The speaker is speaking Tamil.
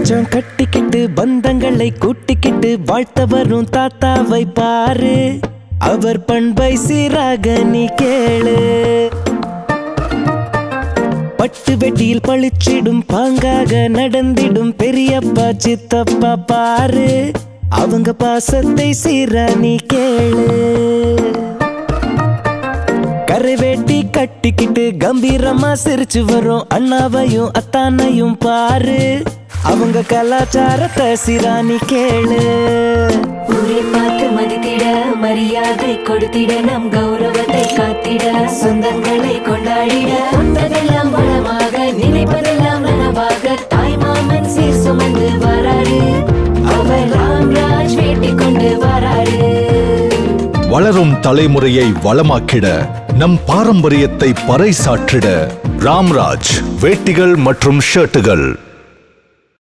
பஞ்சம் கட்டிக்கிட்டு பந்தங்களை கூட்டிக்கிட்டு வாழ்த்த வரும் தாத்தாவை பாரு அவர் பண்பை சீராக நீ கேளு பட்டு வெட்டியில் பளிச்சிடும் பாங்காக நடந்திடும் பெரியப்பா சித்தப்பா பாரு அவங்க பாசத்தை சீரா நீ கேளு கரை வேட்டி கட்டிக்கிட்டு கம்பீரமா சிரிச்சு வரும் அண்ணாவையும் அத்தானையும் பாரு அவங்க கலாச்சாரத்தை சிராணி கேளு ஊரை பார்த்து மதித்திட மரியாதை கொடுத்திட நம் கௌரவத்தை காத்திட சொந்தங்களை கொண்டாடிட வந்ததெல்லாம் வளமாக நினைப்பதெல்லாம் நனவாக தாய் மாமன் சீர் சுமந்து வராரு அவர் ராம்ராஜ் வேட்டி கொண்டு வராரு வளரும் தலைமுறையை வளமாக்கிட நம் பாரம்பரியத்தை பறைசாற்றிட ராம்ராஜ் வேட்டிகள் மற்றும் ஷர்ட்டுகள்